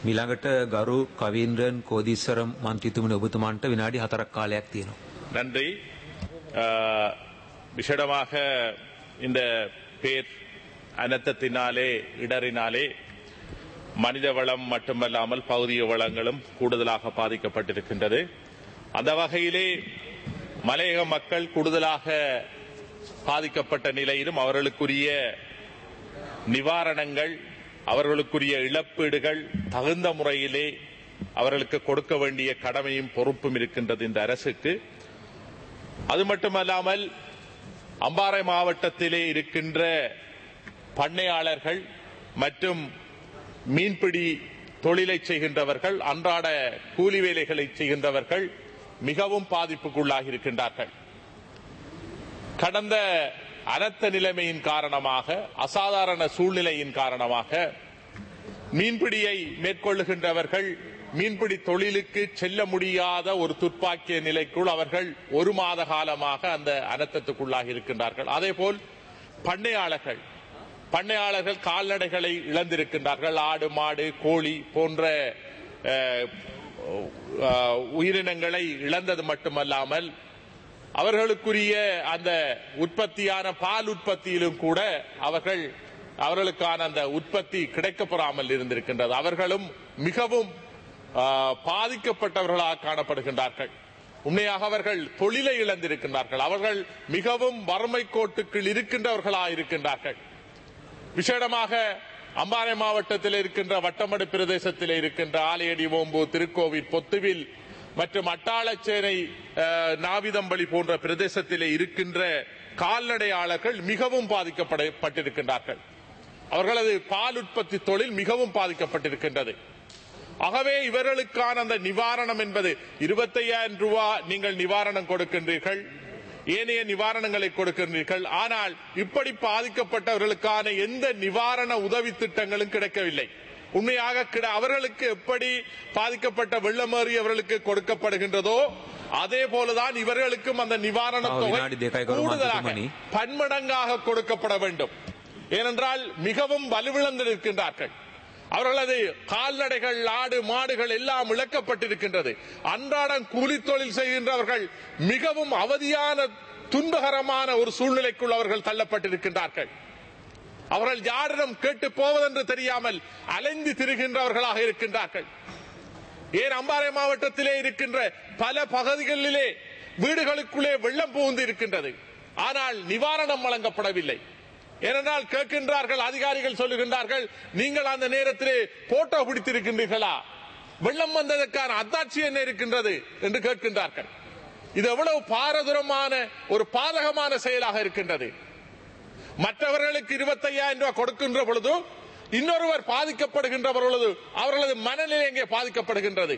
මිළඟට ගරු කවීන්ද්‍රන් කෝදීස්වරම් මන්ත්‍රීතුමනි ඔබතුමාන්ට විනාඩි හතරක් කාලයක් තියෙනවා. நன்றி ஆஹ், விசேடமாக இந்த பேர் அனர்த்தத்தினாலே இடரினாலே மனித வளம் மட்டுமல்லாமல் பகுதிய வளங்களும் கூடுதலாக பாதிக்கப்பட்டிருக்கின்றது அந்த வகையிலே மலையக மக்கள் கூடுதலாக பாதிக்கப்பட்ட நிலையிலும் அவர்களுக்குரிய நிவாரணங்கள் அவர்களுக்குரிய இழப்பீடுகள் தகுந்த முறையிலே அவர்களுக்கு கொடுக்க வேண்டிய கடமையும் பொறுப்பும் இருக்கின்றது இந்த அரசுக்கு அது மட்டுமல்லாமல் அம்பாறை மாவட்டத்திலே இருக்கின்ற பண்ணையாளர்கள் மற்றும் மீன்பிடி தொழிலை செய்கின்றவர்கள் அன்றாட கூலி வேலைகளை செய்கின்றவர்கள் மிகவும் பாதிப்புக்குள்ளாகி இருக்கின்றார்கள் கடந்த அனர்த்த நிலைமையின் காரணமாக அசாதாரண சூழ்நிலையின் காரணமாக மீன்பிடியை மேற்கொள்ளுகின்றவர்கள் மீன்பிடி தொழிலுக்கு செல்ல முடியாத ஒரு துப்பாக்கிய நிலைக்குள் அவர்கள் ஒரு மாத காலமாக அந்த அனர்த்தத்துக்குள்ளாகி இருக்கின்றார்கள் அதேபோல் பண்ணையாளர்கள் பண்ணையாளர்கள் கால்நடைகளை இழந்திருக்கின்றார்கள் ஆடு மாடு கோழி போன்ற அஹ், அஹ், உயிரினங்களை இழந்தது மட்டுமல்லாமல் அவர்களுக்குரிய அந்த உற்பத்தியான பால் உற்பத்தியிலும் கூட அவர்கள் அவர்களுக்கான அந்த உற்பத்தி கிடைக்கப்பெறாமல் இருந்திருக்கின்றது அவர்களும் மிகவும் ஆ, பாதிக்கப்பட்டவர்களாக காணப்படுகின்றார்கள் உண்மையாக அவர்கள் தொழிலை இழந்திருக்கின்றார்கள் அவர்கள் மிகவும் வறுமை கோட்டுக்குள் இருக்கின்றவர்களாக இருக்கின்றார்கள் விசேடமாக அம்பாறை மாவட்டத்தில் இருக்கின்ற வட்டமடு பிரதேசத்தில் இருக்கின்ற ஆலையடி ஓம்பு திருக்கோவில் பொத்துவில் மற்றும் அட்டாளச்சேனை அஹ், நாவிதம்பள்ளி போன்ற பிரதேசத்திலே இருக்கின்ற கால்நடையாளர்கள் மிகவும் பாதிக்கப்பட்டிருக்கின்றார்கள் அவர்களது பால் உற்பத்தி தொழில் மிகவும் பாதிக்கப்பட்டிருக்கின்றது ஆகவே இவர்களுக்கான அந்த நிவாரணம் என்பது இருபத்தையாயிரம் ரூபாய் நீங்கள் நிவாரணம் கொடுக்கின்றீர்கள் ஏனைய நிவாரணங்களை கொடுக்கின்றீர்கள் ஆனால் இப்படி பாதிக்கப்பட்டவர்களுக்கான எந்த நிவாரண உதவி திட்டங்களும் கிடைக்கவில்லை உண்மையாக கிட- அவர்களுக்கு எப்படி பாதிக்கப்பட்ட வெள்ளமேறியவர்களுக்கு கொடுக்கப்படுகின்றதோ அதே போலதான் இவர்களுக்கும் அந்த நிவாரண ஆ, தொகை வினாடி தேக்காய் கருமாதி கூடுதலாக துமணி. பன்மடங்காக கொடுக்கப்பட வேண்டும் ஏனென்றால் மிகவும் வலுவிழந்திருக்கின்றார்கள் அவர்களது கால்நடைகள் ஆடு மாடுகள் எல்லாம் இழக்கப்பட்டிருக்கின்றது அன்றாடம் கூலி தொழில் செய்கின்றவர்கள் மிகவும் அவதியான துன்பகரமான ஒரு சூழ்நிலைக்குள் அவர்கள் தள்ளப்பட்டிருக்கின்றார்கள் அவர்கள் யாரிடம் கேட்டு போவதென்று தெரியாமல் அலைந்து திரிகின்றவர்களாக இருக்கின்றார்கள் ஏன் அம்பாறை மாவட்டத்திலே இருக்கின்ற பல பகுதிகளிலே வீடுகளுக்குள்ளே வெள்ளம் புகுந்து இருக்கின்றது ஆனால் நிவாரணம் வழங்கப்படவில்லை ஏனென்றால் கேட்கின்றார்கள் அதிகாரிகள் சொல்லுகின்றார்கள் நீங்கள் அந்த நேரத்திலே போட்டோ பிடித்திருக்கின்றீர்களா வெள்ளம் வந்ததற்கான அத்தாட்சி என்ன இருக்கின்றது என்று கேட்கின்றார்கள் இது எவ்வளவு பாரதூரமான ஒரு பாதகமான செயலாக இருக்கின்றது மற்றவர்களுக்கு இருபத்தையாயிரம் ரூபாய் கொடுக்கின்ற பொழுது இன்னொருவர் பாதிக்கப்படுகின்ற பொழுது அவர்களது மனநிலை எங்கே பாதிக்கப்படுகின்றது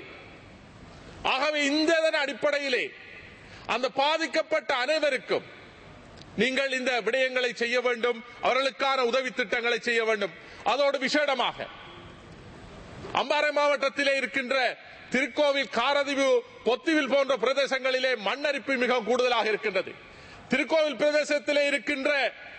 ஆகவே இந்த இதன் அடிப்படையிலே அந்த பாதிக்கப்பட்ட அனைவருக்கும் நீங்கள் இந்த விடயங்களை செய்ய வேண்டும் அவர்களுக்கான உதவி திட்டங்களை செய்ய வேண்டும் அதோடு விசேடமாக அம்பாறை மாவட்டத்திலே இருக்கின்ற திருக்கோவில் காரதிவு பொத்திவில் போன்ற பிரதேசங்களிலே மண்ணரிப்பு மிகவும் கூடுதலாக இருக்கின்றது திருக்கோவில் பிரதேசத்திலே இருக்கின்ற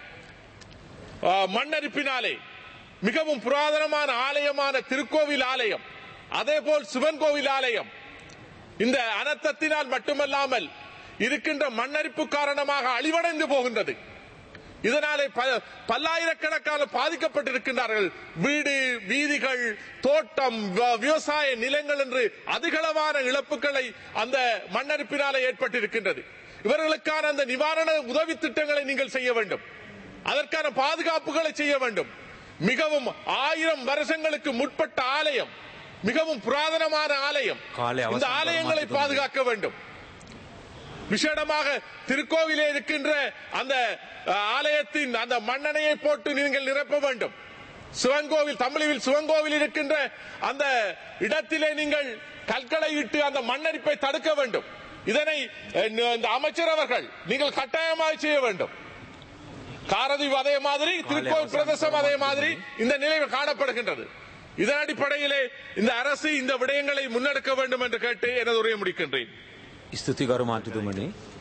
ஆ, மண்ணரிப்பினாலே மிகவும் புராதனமான ஆலயமான திருக்கோவில் ஆலயம் அதேபோல் சிவன் கோவில் ஆலயம் இந்த அனர்த்தத்தினால் மட்டுமல்லாமல் இருக்கின்ற மண்ணரிப்பு காரணமாக அழிவடைந்து போகின்றது இதனாலே ப- பல்லாயிரக்கணக்கான பாதிக்கப்பட்டிருக்கின்றார்கள் வீடு வீதிகள் தோட்டம் வ- விவசாய நிலங்கள் என்று அதிகளவான இழப்புகளை அந்த மண்ணரிப்பினாலே ஏற்பட்டிருக்கின்றது இவர்களுக்கான அந்த நிவாரண உதவி திட்டங்களை நீங்கள் செய்ய வேண்டும் அதற்கான பாதுகாப்புகளை செய்ய வேண்டும் மிகவும் ஆயிரம் வருஷங்களுக்கு முற்பட்ட ஆலயம் மிகவும் புராதனமான ஆலயம் காலை இந்த அவசானம் ஆலயங்களை மாற்றிக் கொண்டு. பாதுகாக்க வேண்டும் விசேடமாக திருக்கோவிலே இருக்கின்ற அந்த அஹ், ஆலயத்தின் அந்த மண்ணெண்ணையை போட்டு நீங்கள் நிரப்ப வேண்டும் சிவங்கோவில் தமிழில் சிவங்கோவில் இருக்கின்ற அந்த இடத்திலே நீங்கள் கற்களை இட்டு அந்த மண்ணரிப்பை தடுக்க வேண்டும் இதனை அஹ், இந்த அமைச்சர் அவர்கள் நீங்கள் கட்டாயமாக செய்ய வேண்டும் காரதீவு அதே மாதிரி திருக்கோவில் பிரதேசம் அதே மாதிரி இந்த நிலை காணப்படுகின்றது இதன் அடிப்படையிலே இந்த அரசு இந்த விடயங்களை முன்னெடுக்க வேண்டும் என்று கேட்டு எனது உரையை முடிக்கின்றேன் ස්තුති ගරු මන්ත්‍රතුමනි